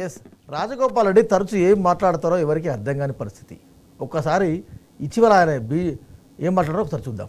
Yes Rajagopal Reddy తరచూ ఏం మాట్లాడతారో ఎవరికి అర్థం కాని పరిస్థితి ఒక్కసారి ఇటీవల ఆయన బీ ఏం మాట్లాడారో ఒకసారి చూద్దాం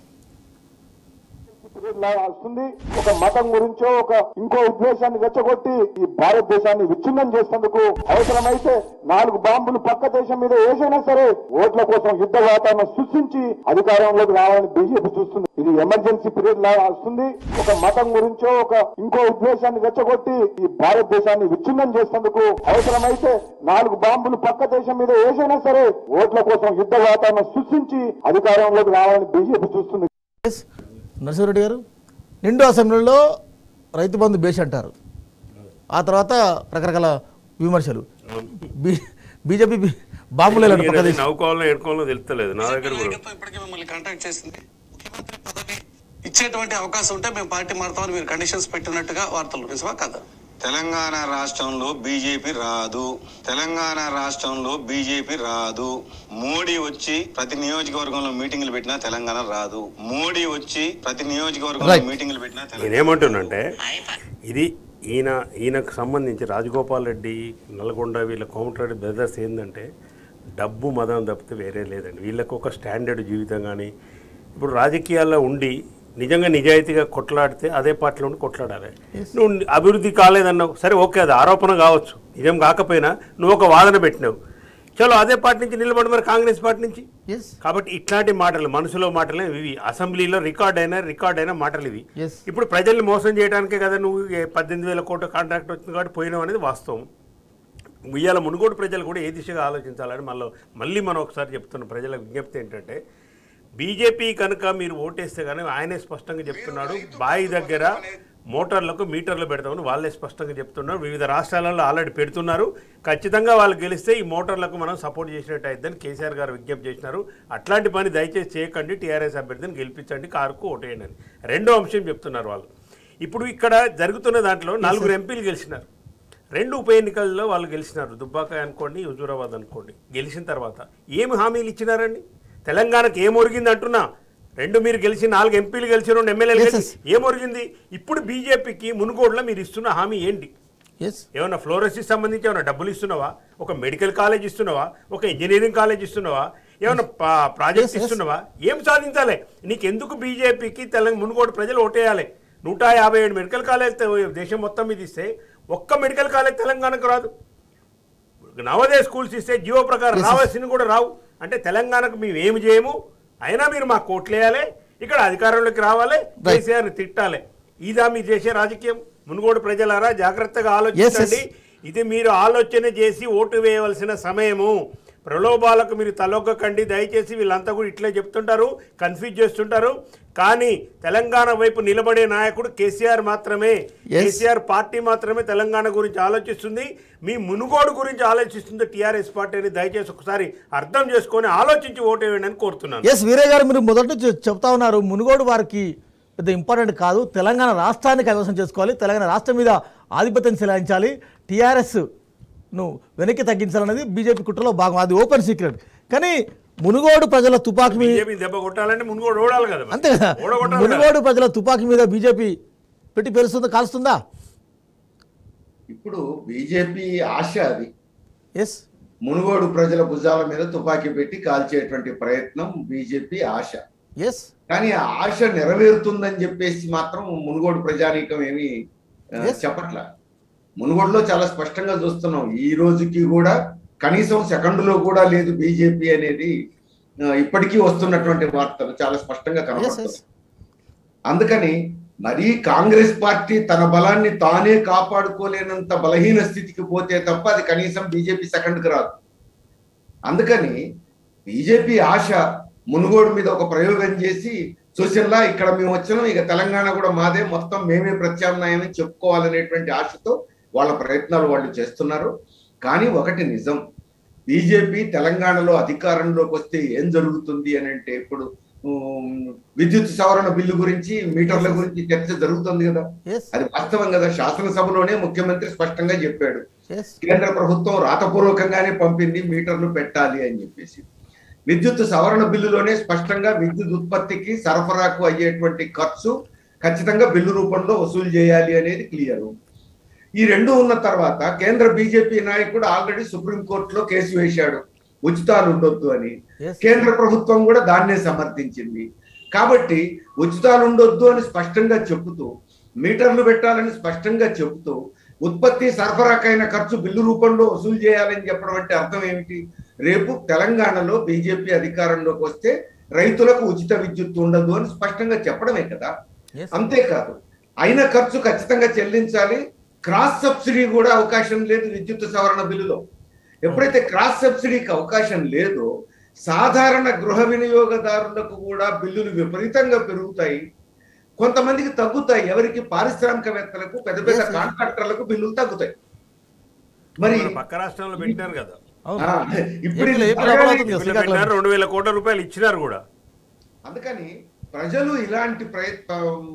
లా వస్తుంది ఒక మతం గురించో ఒక ఇంకో ఉద్దేశాన్ని రెచ్చగొట్టి ఈ భారతదేశాన్ని విచ్ఛిన్నం చేసేందుకు అవసరమైతే నాలుగు బాంబులు పక్క దేశం మీద వేసైనా సరే ఓట్ల కోసం యుద్ధ వాతావరణం సృష్టించి అధికారంలోకి రావాలని బీజేపీ చూస్తుంది ఇది ఎమర్జెన్సీ పీరియడ్ లా వస్తుంది ఒక మతం గురించో ఒక ఇంకో ఉద్దేశాన్ని రెచ్చగొట్టి ఈ భారతదేశాన్ని విచ్ఛిన్నం చేసేందుకు అవసరమైతే నాలుగు బాంబులు పక్క దేశం మీద వేసైనా సరే ఓట్ల కోసం యుద్ధ వాతావరణం సృష్టించి అధికారంలోకి రావాలని బీజేపీ చూస్తుంది ఎస్ నరసింహారెడ్డి గారు నిండు అసెంబ్లీలో రైతు బంధు బేసి అంటారు ఆ తర్వాత రకరకాల విమర్శలు బీ బీజేపీ బీ- బాంబులు వెళ్ళాడు పక్క దేశం నవ్వుకోవాలో ఎడుకోవాలో తెలుస్తలేదు నా దగ్గర కూడా నాయకత్వం ఇప్పటికే మిమ్మల్ని కాంటాక్ట్ చేసింది ముఖ్యమంత్రి పదవి ఇచ్చేటువంటి అవకాశం ఉంటే మేము పార్టీ మారుతామని మీరు కండిషన్స్ పెట్టినట్టుగా వార్తలు నిజమా కదా తెలంగాణ రాష్ట్రంలో బీజేపీ రాదు తెలంగాణ రాష్ట్రంలో బీజేపీ రాదు మోడీ వచ్చి ప్రతి నియోజకవర్గంలో మీటింగ్లు పెట్టినా తెలంగాణ రాదు మోడీ వచ్చి ప్రతి నియోజకవర్గంలో Right. మీటింగ్లు పెట్టినా తెలంగాణ నేనేమంటున్నంటే ఇది ఈయన ఈయనకు సంబంధించి రాజగోపాల్ రెడ్డి నల్గొండ వీళ్ళ కోమటిరెడ్డి బ్రదర్స్ ఏంటంటే డబ్బు మదం తప్పితే వేరే లేదండి వీళ్ళకు ఒక స్టాండర్డ్ జీవితం కానీ ఇప్పుడు రాజకీయాల్లో ఉండి నిజంగా నిజాయితీగా కొట్లాడితే అదే పార్టీలో ఉండి కొట్లాడాలి నువ్వు అభివృద్ధి కాలేదన్నావు సరే ఓకే అది ఆరోపణ కావచ్చు నిజం కాకపోయినా నువ్వు ఒక వాదన పెట్టినావు చలో అదే పార్టీ నుంచి నిలబడి మరి కాంగ్రెస్ పార్టీ నుంచి ఎస్ కాబట్టి ఇట్లాంటి మాటలు మనసులో మాటలు ఇవి అసెంబ్లీలో రికార్డ్ అయిన రికార్డ్ అయిన మాటలు ఇవి Yes. ఇప్పుడు ప్రజల్ని మోసం చేయడానికే కదా నువ్వు ఏ పద్దెనిమిది వేల కోట్ల కాంట్రాక్ట్ వచ్చింది కాబట్టి పోయినావు అనేది వాస్తవం ఇవాళ మునుగోడు ప్రజలు కూడా ఏ దిశగా ఆలోచించాలని మళ్ళీ మళ్ళీ మనం ఒకసారి చెప్తున్న ప్రజల విజ్ఞప్తి ఏంటంటే బీజేపీ కనుక మీరు ఓటేస్తే కానీ ఆయనే స్పష్టంగా చెప్తున్నాడు బాయి దగ్గర మోటార్లకు మీటర్లు పెడతామని వాళ్ళే స్పష్టంగా చెప్తున్నారు వివిధ రాష్ట్రాలలో ఆల్రెడీ పెడుతున్నారు ఖచ్చితంగా వాళ్ళు గెలిస్తే ఈ మోటార్లకు మనం సపోర్ట్ చేసినట్టు అయిద్దని కేసీఆర్ గారు విజ్ఞప్తి చేసినారు అట్లాంటి పని దయచేసి చేయకండి టీఆర్ఎస్ అభ్యర్థిని గెలిపించండి కారుకు ఓటేయండి అని రెండో అంశం చెప్తున్నారు వాళ్ళు ఇప్పుడు ఇక్కడ జరుగుతున్న దాంట్లో నలుగురు ఎంపీలు గెలిచినారు రెండు ఉప ఎన్నికల్లో వాళ్ళు గెలిచినారు దుబ్బాక అనుకోండి హుజూరాబాద్ అనుకోండి గెలిచిన తర్వాత ఏమి హామీలు ఇచ్చినారండి తెలంగాణకు ఏం ఒరిగింది అంటున్నా రెండు మీరు గెలిచి నాలుగు ఎంపీలు గెలిచి రెండు ఎమ్మెల్యేలు Yes, గెలిచి ఏం ఒరిగింది ఇప్పుడు బీజేపీకి మునుగోడులో మీరు ఇస్తున్న హామీ ఏంటి ఎస్ ఏమన్నా ఫ్లోరసిస్ సంబంధించి ఏమైనా డబ్బులు ఇస్తున్నావా ఒక మెడికల్ కాలేజ్ ఇస్తున్నావా ఒక ఇంజనీరింగ్ కాలేజ్ ఇస్తున్నావా ఏమైనా పా- ప్రాజెక్ట్ Yes, yes. ఇస్తున్నావా ఏం సాధించాలి నీకు ఎందుకు బీజేపీకి తెలంగాణ మునుగోడు ప్రజలు ఓటేయాలి నూట యాభై ఏడు మెడికల్ కాలేజ్ తె- దేశం మొత్తం మీద ఇస్తే ఒక్క మెడికల్ కాలేజ్ తెలంగాణకు రాదు నవోదయ స్కూల్స్ ఇస్తే జియో ప్రకారం Yes, yes. రావాల్సింది కూడా రావు అంటే తెలంగాణకు మేము ఏమి చేయము అయినా మీరు మాకు కోట్లేయాలి ఇక్కడ అధికారంలోకి రావాలి కేసీఆర్ని తిట్టాలి ఇదా మీరు చేసే రాజకీయం మునుగోడు ప్రజలారా జాగ్రత్తగా ఆలోచించండి ఇది మీరు ఆలోచన చేసి ఓటు వేయవలసిన సమయము ప్రలోభాలకు మీరు తలొగ్గకండి దయచేసి వీళ్ళంతా కూడా ఇట్లే చెప్తుంటారు కన్ఫ్యూజ్ చేస్తుంటారు కానీ తెలంగాణ వైపు నిలబడే నాయకుడు కేసీఆర్ మాత్రమే Yes. కేసీఆర్ పార్టీ మాత్రమే తెలంగాణ గురించి ఆలోచిస్తుంది మీ మునుగోడు గురించి ఆలోచిస్తుంది టీఆర్ఎస్ పార్టీ అని దయచేసి ఒకసారి అర్థం చేసుకొని ఆలోచించి ఓటు వేయండి అని కోరుతున్నాను ఎస్ వీరయ్య గారు మీరు మొదటి నుంచి చెప్తా ఉన్నారు మునుగోడు వారికి పెద్ద ఇంపార్టెంట్ కాదు తెలంగాణ రాష్ట్రాన్ని కైవసం చేసుకోవాలి తెలంగాణ రాష్ట్రం మీద ఆధిపత్యం చెలాయించాలి టీఆర్ఎస్ ను వెనక్కి తగ్గించాలనేది బీజేపీ కుట్రలో భాగం అది ఓపెన్ సీక్రెట్ కానీ మునుగోడు ప్రజల తుపాకీ మీద బీజేపీ దెబ్బ కొట్టాలంటే మునుగోడు ఓడాలి కదా మరి. అంతే కదా ఓడగొట్టాలి కదా. మునుగోడు ప్రజల తుపాకీ మీద బీజేపీ పెట్టి పేరుస్తుందా కాల్స్తుందా ఇప్పుడు బీజేపీ ఆశ అది ఎస్ మునుగోడు ప్రజల భుజాల మీద తుపాకీ పెట్టి కాల్చేటువంటి ప్రయత్నం బీజేపీ ఆశ ఎస్ కానీ ఆ ఆశ నెరవేరుతుందని చెప్పేసి మాత్రం మునుగోడు ప్రజానీకం ఏమి ఆ, Yes. చెప్పట్ల మునుగోడులో చాలా స్పష్టంగా చూస్తున్నాం ఈ రోజుకి కూడా కనీసం సెకండ్లో కూడా లేదు బీజేపీ అనేది ఆ, ఇప్పటికీ వస్తున్నటువంటి వార్తలు చాలా స్పష్టంగా ఎస్ కనబడుతుంది ఎస్ అందుకని మరీ కాంగ్రెస్ పార్టీ తన బలాన్ని తానే కాపాడుకోలేనంత బలహీన స్థితికి పోతే తప్ప అది కనీసం బీజేపీ సెకండ్కి రాదు అందుకని బీజేపీ ఆశ మునుగోడు మీద ఒక ప్రయోగం చేసి చూసినలా ఇక్కడ మేము వచ్చినాం ఇక తెలంగాణ కూడా మాదే మొత్తం మేమే ప్రత్యామ్నాయం అని చెప్పుకోవాలనేటువంటి ఆశతో వాళ్ళ ప్రయత్నాలు వాళ్ళు చేస్తున్నారు కానీ ఒకటి నిజం బీజేపీ తెలంగాణలో అధికారంలోకి వస్తే ఏం జరుగుతుంది అని అంటే ఇప్పుడు ఉమ్, విద్యుత్ సవరణ బిల్లు గురించి మీటర్ల గురించి చర్చ జరుగుతుంది కదా ఎస్ అది వాస్తవం కదా శాసనసభలోనే ముఖ్యమంత్రి స్పష్టంగా చెప్పాడు ఎస్ కేంద్ర ప్రభుత్వం రాతపూర్వకంగానే పంపింది మీటర్లు పెట్టాలి అని చెప్పేసి విద్యుత్ సవరణ బిల్లులోనే స్పష్టంగా విద్యుత్ ఉత్పత్తికి సరఫరాకు అయ్యేటువంటి ఖర్చు ఖచ్చితంగా బిల్లు రూపంలో వసూలు చేయాలి అనేది క్లియర్ ఈ రెండు ఉన్న తర్వాత కేంద్ర బీజేపీ నాయకుడు ఆల్రెడీ సుప్రీంకోర్టులో కేసు వేశాడు ఉచితాలు ఉండొద్దు అని Yes. కేంద్ర ప్రభుత్వం కూడా దాన్నే సమర్థించింది కాబట్టి ఉచితాలు ఉండొద్దు అని స్పష్టంగా చెబుతూ మీటర్లు పెట్టాలని స్పష్టంగా చెబుతూ ఉత్పత్తి సరఫరాకైన ఖర్చు బిల్లు రూపంలో వసూలు చేయాలని చెప్పడం అంటే అర్థం ఏమిటి రేపు తెలంగాణలో బీజేపీ అధికారంలోకి వస్తే రైతులకు ఉచిత విద్యుత్ ఉండదు అని స్పష్టంగా చెప్పడమే కదా Yes. అంతేకాదు అయిన ఖర్చు ఖచ్చితంగా చెల్లించాలి క్రాస్ సబ్సిడీ కూడా అవకాశం లేదు విద్యుత్ సవరణ బిల్లులో ఎప్పుడైతే క్రాస్ సబ్సిడీకి అవకాశం లేదో సాధారణ గృహ వినియోగదారులకు కూడా బిల్లులు విపరీతంగా పెరుగుతాయి కొంతమందికి తగ్గుతాయి ఎవరికి పారిశ్రామికవేత్తలకు పెద్ద పెద్ద Yes, yes. కాంట్రాక్టర్లకు బిల్లులు తగ్గుతాయి మరి మన పక్క రాష్ట్రంలో పెట్టినారు కదా అవును ఆ, ఇప్పుడు ఏపీలో- ఏపీలో అలాగే అమలవుతుంది కదా, వీళ్ళు శ్రీకాకుళం. పెట్టినారు రెండు వేల కోట్ల రూపాయలు ఇచ్చినారు కూడా అందుకని ప్రజలు ఇలాంటి ప్రయత్న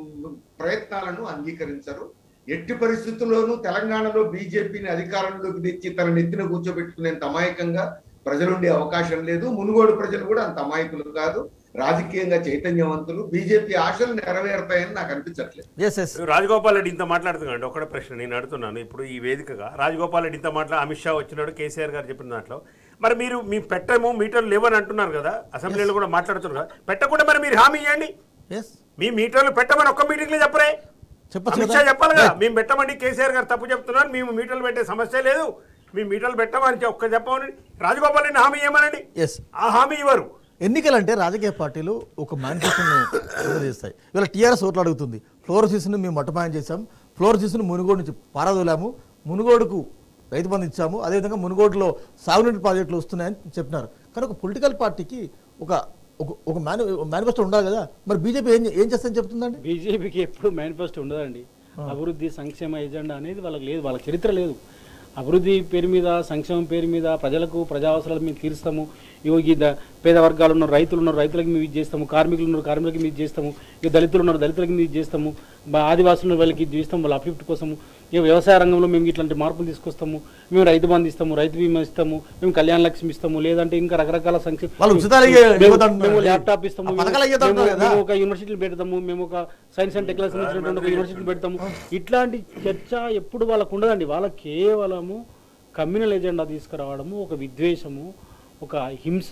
ప్రయత్నాలను అంగీకరించరు ఎట్టి పరిస్థితుల్లోనూ తెలంగాణలో బీజేపీని అధికారంలోకి తెచ్చి తన నెత్తిన కూర్చోబెట్టుకునేంత అమాయకంగా ప్రజలుండే అవకాశం లేదు మునుగోడు ప్రజలు కూడా అంత అమాయకులు కాదు రాజకీయంగా చైతన్యవంతులు బీజేపీ ఆశలు నెరవేరుతాయని నాకు అనిపించట్లేదు ఎస్ ఎస్ రాజగోపాల్ రెడ్డి ఇంత మాట్లాడుతున్నాడు ఒకటే ప్రశ్న నేను అడుగుతున్నాను ఇప్పుడు ఈ వేదికగా రాజగోపాల్ రెడ్డి ఇంత మాట్లా అమిత్ షా వచ్చినాడు కేసీఆర్ గారు చెప్పిన దాంట్లో మరి మీరు మీ పెట్టము మీటర్లు లేవని అంటున్నారు కదా అసెంబ్లీలో కూడా మాట్లాడుతున్నారు కదా పెట్టకుండా మరి మీరు హామీ ఇవ్వండి ఎస్ మీ మీటర్లు పెట్టమని ఒక్క మీటింగ్లో చెప్పరే చెప్పచ్చు అమిత్ షా చెప్పాలి కదా మేము పెట్టమండి కేసీఆర్ గారు తప్పు చెప్తున్నారు మేము మీటర్లు పెట్టే సమస్య లేదు మీ మీటర్లు పెట్టమని చె- ఒక్క చెప్పమని రాజగోపాల్ రెడ్డి హామీ ఇవ్వమనండి ఎస్ ఆ హామీ ఇవ్వరు ఎన్నికలంటే రాజకీయ పార్టీలు ఒక మేనిఫెస్టోను విడుదల చేస్తాయి ఇవాళ టీఆర్ఎస్ ఓట్లు అడుగుతుంది ఫ్లోరోసిస్ను మేము మట్టమాయం చేశాం ఫ్లోరోసిస్ను మునుగోడు నుంచి పారదోలాము మునుగోడుకు రైతు బంధు ఇచ్చాము అదేవిధంగా మునుగోడులో సాగునీటి ప్రాజెక్టులు వస్తున్నాయని చెప్పినారు కానీ ఒక పొలిటికల్ పార్టీకి ఒక ఒక ఒక మేని మేనిఫెస్టో ఉండాలి కదా మరి బీజేపీ ఏం ఏం చేస్తుందని చెప్తుందండి బీజేపీకి ఎప్పుడు మేనిఫెస్టో ఉండదండి అభివృద్ధి సంక్షేమ ఎజెండా అనేది వాళ్ళకి లేదు వాళ్ళ చరిత్ర లేదు అభివృద్ధి పేరు మీద సంక్షేమం పేరు మీద ప్రజలకు ప్రజా అవసరాలు మేము తీరుస్తాము ఇగో ఈ ద- పేద వర్గాలు ఉన్నారు రైతులు ఉన్నారు రైతులకి మేము ఇది చేస్తాము కార్మికులు ఉన్నారు కార్మికులకి మేము ఇది చేస్తాము ఇక దళితులు ఉన్నారు దళితులకి మేము ఇది చేస్తాము బా- ఆదివాసులు ఉన్నారు వాళ్ళకి ఇది చేస్తాము వాళ్ళ అభివృద్ధి కోసము ఇక వ్యవసాయ రంగంలో మేము ఇట్లాంటి మార్పులు తీసుకొస్తాము మేము రైతు బంధు ఇస్తాము రైతు బీమా ఇస్తాము మేము కళ్యాణ లక్ష్మి ఇస్తాము లేదంటే ఇంకా రకరకాల సంక్షేమ వాళ్ళు ఉచితాలు ఇయ్య- మేము- ఇవ్వదంటున్నారు. మేము ల్యాప్టాప్ ఇస్తాము ఆ పథకాలు ఇయ్యదంటున్నారు మేము- కదా. మేము ఒక యూనివర్సిటీలు పెడతాము మేము ఒక సైన్స్ అండ్ టెక్నాలజీ సంబంధించినటువంటి ఒక యూనివర్సిటీలు పెడతాము ఇట్లాంటి చర్చ ఎప్పుడు వాళ్ళకు ఉండదండి వాళ్ళ కేవలము కమ్యూనల్ ఎజెండా తీసుకురావడము ఒక విద్వేషము ఒక హింస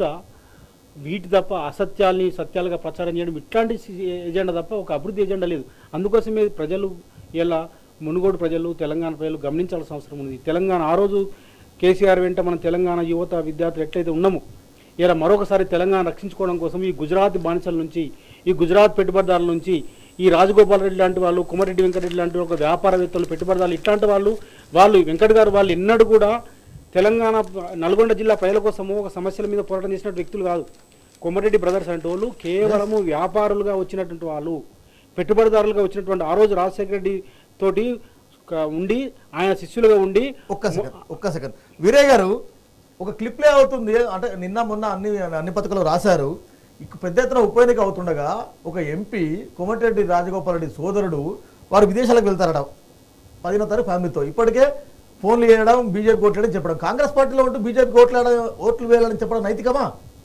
వీటి తప్ప అసత్యాల్ని సత్యాలుగా ప్రచారం చేయడం ఇట్లాంటి సి- ఎజెండా తప్ప ఒక అభివృద్ధి ఎజెండా లేదు అందుకోసమే ప్రజలు ఇలా మునుగోడు ప్రజలు తెలంగాణ ప్రజలు గమనించాల్సిన అవసరం ఉంది తెలంగాణ ఆ రోజు కేసీఆర్ వెంట మన తెలంగాణ యువత విద్యార్థులు ఎట్లయితే ఉన్నామో ఇలా మరొకసారి తెలంగాణ రక్షించుకోవడం కోసం ఈ గుజరాత్ బానిసల నుంచి ఈ గుజరాత్ పెట్టుబడిదారుల నుంచి ఈ రాజగోపాల్ రెడ్డి లాంటి వాళ్ళు కుమారెడ్డి వెంకటరెడ్డి లాంటి ఒక వ్యాపారవేత్తలు పెట్టుబడిదారులు ఇట్లాంటి వాళ్ళు వాళ్ళు వెంకట్ గారు వాళ్ళు ఎన్నడూ కూడా తెలంగాణ నల్గొండ జిల్లా ప్రజల కోసము ఒక సమస్యల మీద పోరాటం చేసినట్టు వ్యక్తులు కాదు కొమరెడ్డి బ్రదర్స్ అంటే వాళ్ళు కేవలము వ్యాపారులుగా వచ్చినటువంటి వాళ్ళు పెట్టుబడిదారులుగా వచ్చినటువంటి ఆ రోజు రాజశేఖర రెడ్డి తోటి క- ఉండి ఆయన శిష్యులుగా ఉండి ఒక్క సెకండ్ ఒక్క సెకండ్ వీరయ్య గారు ఒక క్లిప్ ప్లే అవుతుంది అంటే నిన్న మొన్న అన్ని అన్ని పథకాలు రాశారు ఇక పెద్ద ఎత్తున ఉప ఎన్నిక అవుతుండగా ఒక ఎంపీ కోమటిరెడ్డి రాజగోపాల్ రెడ్డి సోదరుడు వారు విదేశాలకు వెళ్తారట పదిహేనో తారీఖు ఫ్యామిలీతో ఇప్పటికే ఫోన్లు వేయడం బీజేపీ ఓట్లేయడం చెప్పడం కాంగ్రెస్ పార్టీలో ఉంటూ బీజేపీకి ఓట్లు వేయడం- ఓట్లు వేయాలని చెప్పడం నైతికమా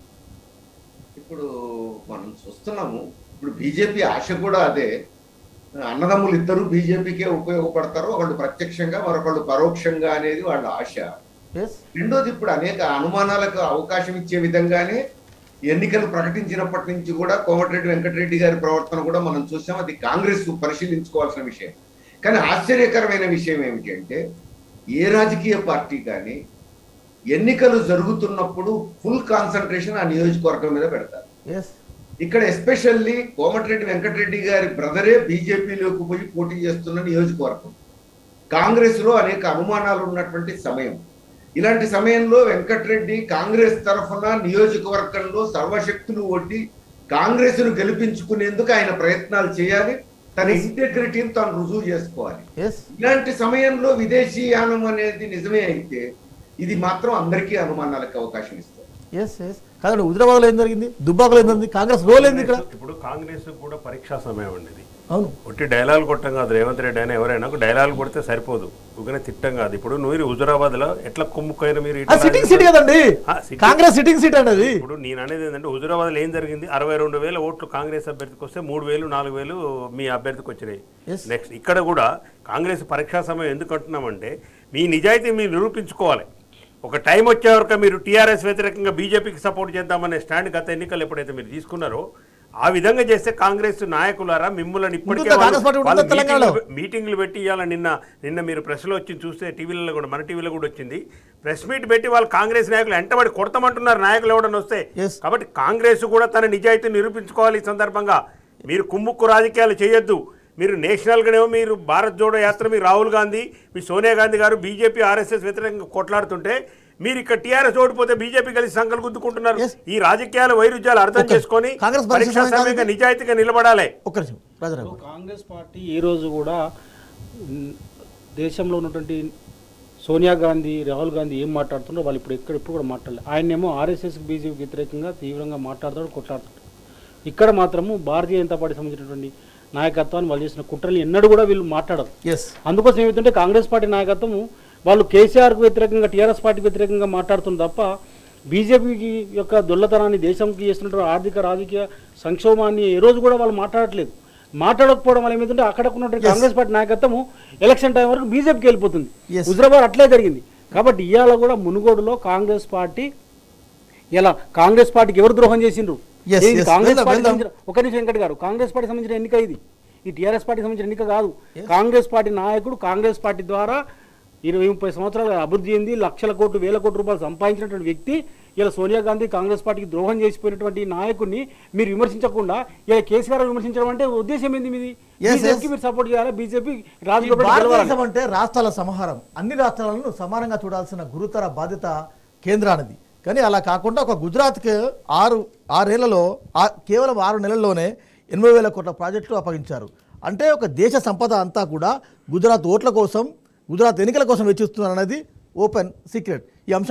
ఇప్పుడు మనం చూస్తున్నాము ఇప్పుడు బీజేపీ ఆశ కూడా అదే అన్నదమ్ములు ఇద్దరు బీజేపీకే ఉపయోగపడతారు ఒకళ్ళు ప్రత్యక్షంగా మరొకళ్ళు పరోక్షంగా అనేది వాళ్ళ ఆశ ఎస్ రెండోది ఇప్పుడు అనేక అనుమానాలకు అవకాశం ఇచ్చే విధంగానే ఎన్నికలు ప్రకటించినప్పటి నుంచి కూడా కోమటిరెడ్డి వెంకటరెడ్డి గారి ప్రవర్తన కూడా మనం చూసాం అది కాంగ్రెస్ పరిశీలించుకోవాల్సిన విషయం కానీ ఆశ్చర్యకరమైన విషయం ఏమిటి అంటే ఏ రాజకీయ పార్టీ కానీ ఎన్నికలు జరుగుతున్నప్పుడు ఫుల్ కాన్సన్ట్రేషన్ ఆ నియోజకవర్గం మీద పెడతారు ఎస్ ఇక్కడ ఎస్పెషల్లీ కోమటిరెడ్డి వెంకటరెడ్డి గారి బ్రదరే బీజేపీలోకి పోయి పోటీ చేస్తున్న నియోజకవర్గం కాంగ్రెస్ లో అనేక అనుమానాలు ఉన్నటువంటి సమయం ఇలాంటి సమయంలో వెంకటరెడ్డి కాంగ్రెస్ తరఫున నియోజకవర్గంలో సర్వశక్తులు ఒడ్డి కాంగ్రెస్ ను గెలిపించుకునేందుకు ఆయన ప్రయత్నాలు చేయాలి తన ఇంటెగ్రిటీని తాను రుజువు చేసుకోవాలి ఎస్ ఇలాంటి సమయంలో విదేశీ యానం అనేది నిజమే అయితే ఇది మాత్రం అందరికీ అనుమానాలకు అవకాశం ఇస్తుంది ఎస్ ఎస్ కాదండి హుజరాబాద్లో ఏం జరిగింది దుబ్బాకలో ఏం జరిగింది కాంగ్రెస్ రోల్ ఏంది ఇక్కడ ఇప్పుడు కాంగ్రెస్ కూడా పరీక్షా సమయం అండి ఇది అవును ఒట్టి డైలాగ్ కొట్టం కాదు రేవంత్ రెడ్డి అయినా ఎవరైనా ఒక డైలాగ్ కొడితే సరిపోదు ఊరికనే తిట్టం కాదు ఇప్పుడు నువ్వు హుజురాబాద్ లో ఎట్లా కుమ్ముకైన మీరు ఇట్లా సిట్టింగ్ సీట్ కదండి ఆ, sitting- కాంగ్రెస్ సిట్టింగ్ సీట్ అండి అది ఇప్పుడు నేను అనేది ఏంటంటే హుజురాబాద్ లో ఏం జరిగింది అరవై రెండు వేల ఓట్లు కాంగ్రెస్ అభ్యర్థికి వస్తే మూడు వేలు నాలుగు వేలు మీ అభ్యర్థికి వచ్చినాయి Yes. నెక్స్ట్ ఇక్కడ కూడా కాంగ్రెస్ పరీక్షా సమయం ఎందుకు అంటున్నామంటే మీ నిజాయితీ మీరు నిరూపించుకోవాలి ఒక టైం వచ్చే వరకు మీరు టీఆర్ఎస్ వ్యతిరేకంగా బీజేపీకి సపోర్ట్ చేద్దామనే స్టాండ్ గత ఎన్నికలు ఎప్పుడైతే మీరు తీసుకున్నారో ఆ విధంగా చేస్తే కాంగ్రెస్ నాయకులారా మిమ్మల్ని ఇప్పటికే ఉంటుందా? కాంగ్రెస్ పార్టీ వాళ్ళు- ఉంటుందా వాళ్ళు తెలంగాణలో? మీటింగ్లు- మీటింగ్లు పెట్టి ఇవాళ నిన్న నిన్న మీరు ప్రెస్లో వచ్చి చూస్తే టీవీలలో కూడా మన టీవీలో కూడా వచ్చింది ప్రెస్ మీట్ పెట్టి వాళ్ళు కాంగ్రెస్ నాయకులు ఎంటబడి కొడతామంటున్నారు నాయకులు ఎవడన్నా వస్తే Yes. కాబట్టి కాంగ్రెస్ కూడా తన నిజాయితీ నిరూపించుకోవాలి ఈ సందర్భంగా మీరు కుమ్ముక్కు రాజకీయాలు చేయొద్దు మీరు నేషనల్గానేమో మీరు భారత్ జోడో యాత్ర మీ రాహుల్ గాంధీ మీ సోనియా గాంధీ గారు బీజేపీ ఆర్ఎస్ఎస్ వ్యతిరేకంగా కొట్లాడుతుంటే మీరు ఇక్కడ టీఆర్ఎస్ ఓడిపోతే బీజేపీ కలిసి సంకలు గుద్దుకుంటున్నారు Yes. ఈ రాజకీయాల వైరుధ్యాలు అర్థం Okay. చేసుకొని కాంగ్రెస్ పరీక్ష పరీక్షా సమయం సమయంగా కాదు. నిజాయితీగా నిలబడాలి ఒక్క నిమిషం రాజారావు ఇప్పుడు కాంగ్రెస్ పార్టీ ఏ రోజు కూడా మ్, దేశంలో ఉన్నటువంటి సోనియా గాంధీ రాహుల్ గాంధీ ఏం మాట్లాడుతుండో వాళ్ళు ఇప్పుడు ఎక్కడ ఇప్పుడు కూడా మాట్లాడలేదు ఆయనేమో ఆర్ఎస్ఎస్ బీజేపీ వ్యతిరేకంగా తీవ్రంగా మాట్లాడతాడు కొట్లాడుతాడు ఇక్కడ మాత్రము భారతీయ జనతా పార్టీ సంబంధించినటువంటి నాయకత్వాన్ని వాళ్ళు చేసిన కుట్రలు ఎన్నడూ కూడా వీళ్ళు మాట్లాడరు ఎస్ అందుకోసం ఏమిటంటే కాంగ్రెస్ పార్టీ నాయకత్వము వాళ్ళు కేసీఆర్కు వ్యతిరేకంగా టీఆర్ఎస్ పార్టీకి వ్యతిరేకంగా మాట్లాడుతుంది తప్ప బీజేపీకి యొక్క దొల్లతనాన్ని దేశంకి చేస్తున్నటువంటి ఆర్థిక రాజకీయ సంక్షోభాన్ని ఏ రోజు కూడా వాళ్ళు మాట్లాడట్లేదు మాట్లాడకపోవడం వల్ల ఏమైందంటే అక్కడ ఉన్నటువంటి కాంగ్రెస్ పార్టీ నాయకత్వము ఎలక్షన్ టైం వరకు బీజేపీకి వెళ్ళిపోతుంది Yes. హుజరాబాద్ అట్లే జరిగింది కాబట్టి ఇవాళ కూడా మునుగోడులో కాంగ్రెస్ పార్టీ ఇలా కాంగ్రెస్ పార్టీకి ఎవరు ద్రోహం చేసిండ్రు Yes, ఏంది yes. కాంగ్రెస్ వెళ్దాం, పార్టీ వెళ్దాం. సంబంధించిన- ఒక నిమిషం వెంకట్ గారు కాంగ్రెస్ పార్టీ సంబంధించిన ఎన్నిక ఇది ఈ టీఆర్ఎస్ పార్టీ సంబంధించిన ఎన్నిక కాదు కాంగ్రెస్ పార్టీ నాయకుడు కాంగ్రెస్ పార్టీ ద్వారా ఇరవై ముప్పై సంవత్సరాలు అభివృద్ధి చెంది లక్షల కోట్లు వేల కోట్ల రూపాయలు సంపాదించినటువంటి వ్యక్తి ఇలా సోనియా గాంధీ కాంగ్రెస్ పార్టీకి ద్రోహం చేసిపోయినటువంటి ఈ నాయకుడిని మీరు విమర్శించకుండా ఇలా కేసీఆర్ విమర్శించడం అంటే ఉద్దేశం ఏంది మీది Yes, బీజేపీకి yes. మీరు సపోర్ట్ చేయాలి బీజేపీ ఈ రాజకీయ పార్టీ గెలవాలి. భారతదేశం అంటే రాష్ట్రాల సమాహారం అన్ని రాష్ట్రాలను సమానంగా చూడాల్సిన గురుతర బాధ్యత కేంద్రానిది కానీ అలా కాకుండా ఒక గుజరాత్కి ఆరు ఆరేళ్లలో ఆ- కేవలం ఆరు నెలల్లోనే ఎనభై వేల కోట్ల ప్రాజెక్టులు అప్పగించారు అంటే ఒక దేశ సంపద అంతా కూడా గుజరాత్ ఓట్ల కోసం గుజరాత్ ఎన్నికల కోసం వెచ్చిస్తున్నారు అనేది ఓపెన్ సీక్రెట్